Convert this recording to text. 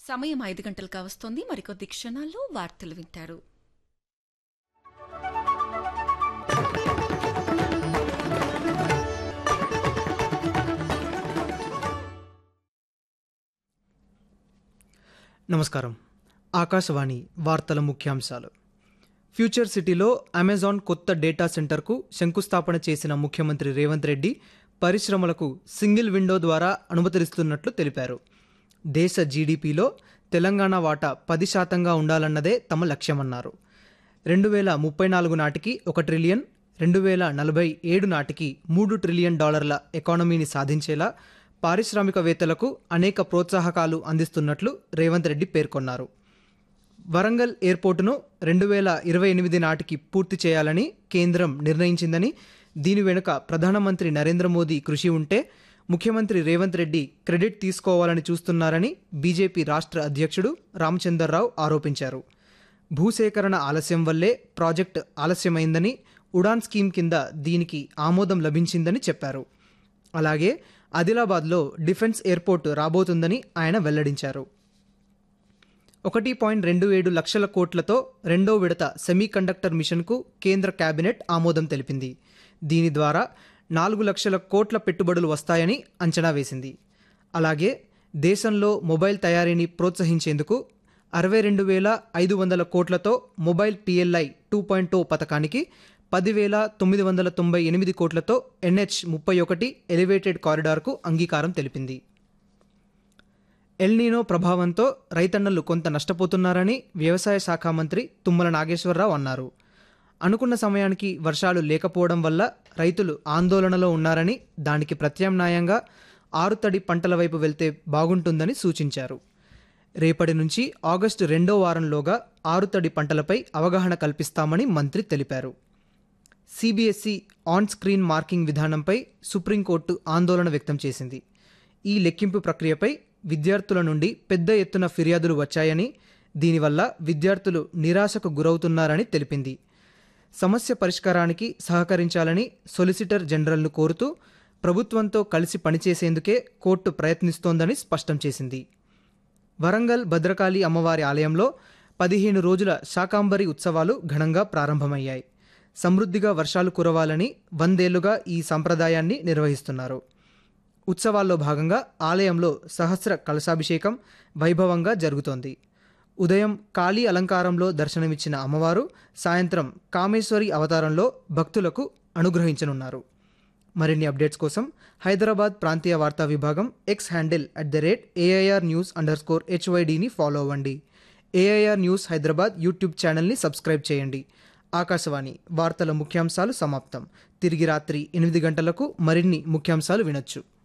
సమయం ఐదు గంటలు కావస్తోంది మరికొద్ది క్షణాల్లో వార్తలు వింటారు నమస్కారం ఆకాశవాణి వార్తల ముఖ్యాంశాలు ఫ్యూచర్ సిటీలో అమెజాన్ కొత్త డేటా సెంటర్కు శంకుస్థాపన చేసిన ముఖ్యమంత్రి రేవంత్ రెడ్డి పరిశ్రమలకు సింగిల్ విండో ద్వారా అనుమతిస్తున్నట్లు తెలిపారు దేశ జీడీపీలో తెలంగాణ వాటా పది శాతంగా ఉండాలన్నదే తమ లక్ష్యమన్నారు రెండు వేల ముప్పై నాలుగు నాటికి ఒక ట్రిలియన్ రెండు వేల నలభై ఏడు నాటికి మూడు ట్రిలియన్ డాలర్ల ఎకానమీని సాధించేలా పారిశ్రామికవేత్తలకు అనేక ప్రోత్సాహకాలు అందిస్తున్నట్లు రేవంత్ రెడ్డి పేర్కొన్నారు వరంగల్ ఎయిర్పోర్టును రెండు వేల ఇరవై ఎనిమిది నాటికి పూర్తి చేయాలని కేంద్రం నిర్ణయించిందని దీని వెనుక ప్రధానమంత్రి నరేంద్ర మోదీ కృషి ఉంటే ముఖ్యమంత్రి రేవంత్ రెడ్డి క్రెడిట్ తీసుకోవాలని చూస్తున్నారని బీజేపీ రాష్ట్ర అధ్యక్షుడు రామచందర్రావు ఆరోపించారు భూసేకరణ ఆలస్యం వల్లే ప్రాజెక్ట్ ఆలస్యమైందని ఉడాన్ స్కీమ్ కింద దీనికి ఆమోదం లభించిందని చెప్పారు అలాగే ఆదిలాబాద్లో డిఫెన్స్ ఎయిర్పోర్ట్ రాబోతుందని ఆయన వెల్లడించారు ఒకటి పాయింట్ రెండు ఏడు లక్షల కోట్లతో రెండో విడత సెమీ కండక్టర్ మిషన్కు కేంద్ర కేబినెట్ ఆమోదం తెలిపింది దీని ద్వారా నాలుగు లక్షల కోట్ల పెట్టుబడులు వస్తాయని అంచనా వేసింది అలాగే దేశంలో మొబైల్ తయారీని ప్రోత్సహించేందుకు అరవై రెండు వేల ఐదు వందల కోట్లతో mobile PLI two point two పథకానికి పదివేల తొమ్మిది వందల తొంభై ఎనిమిది కోట్లతో ఎన్హెచ్ ముప్పై ఒకటి ఎలివేటెడ్ కారిడార్కు అంగీకారం తెలిపింది ఎల్నీనో ప్రభావంతో రైతన్నలు కొంత నష్టపోతున్నారని వ్యవసాయ శాఖ మంత్రి తుమ్మల నాగేశ్వరరావు అన్నారు అనుకున్న సమయానికి వర్షాలు లేకపోవడం వల్ల రైతులు ఆందోళనలో ఉన్నారని దానికి ప్రత్యామ్నాయంగా ఆరుతడి పంటల వైపు వెళ్తే బాగుంటుందని సూచించారు రేపటి నుంచి ఆగస్టు రెండో వారంలోగా ఆరుతడి పంటలపై అవగాహన కల్పిస్తామని మంత్రి తెలిపారు సిబిఎస్ఈ ఆన్ స్క్రీన్ మార్కింగ్ విధానంపై సుప్రీంకోర్టు ఆందోళన వ్యక్తం చేసింది ఈ లెక్కింపు ప్రక్రియపై విద్యార్థుల నుండి పెద్ద ఎత్తున ఫిర్యాదులు వచ్చాయని దీనివల్ల విద్యార్థులు నిరాశకు గురవుతున్నారని తెలిపింది సమస్య పరిష్కారానికి సహకరించాలని సొలిసిటర్ జనరల్ను కోరుతూ ప్రభుత్వంతో కలిసి పనిచేసేందుకే కోర్టు ప్రయత్నిస్తోందని స్పష్టం చేసింది వరంగల్ భద్రకాళి అమ్మవారి ఆలయంలో పదిహేను రోజుల శాకాంబరి ఉత్సవాలు ఘనంగా ప్రారంభమయ్యాయి సమృద్ధిగా వర్షాలు కురవాలని వందేళ్లుగా ఈ సంప్రదాయాన్ని నిర్వహిస్తున్నారు ఉత్సవాల్లో భాగంగా ఆలయంలో సహస్ర కలశాభిషేకం వైభవంగా జరుగుతోంది ఉదయం కాళీ అలంకారంలో దర్శనమిచ్చిన అమ్మవారు సాయంత్రం కామేశ్వరి అవతారంలో భక్తులకు అనుగ్రహించనున్నారు మరిన్ని అప్డేట్స్ కోసం హైదరాబాద్ ప్రాంతీయ వార్తా విభాగం X handle at the rate AIR news under score హెచ్వైడిని ఫాలో అవ్వండి ఏఐఆర్ న్యూస్ హైదరాబాద్ యూట్యూబ్ ఛానల్ని సబ్స్క్రైబ్ చేయండి ఆకాశవాణి వార్తల ముఖ్యాంశాలు సమాప్తం తిరిగి రాత్రి ఎనిమిది గంటలకు మరిన్ని ముఖ్యాంశాలు వినొచ్చు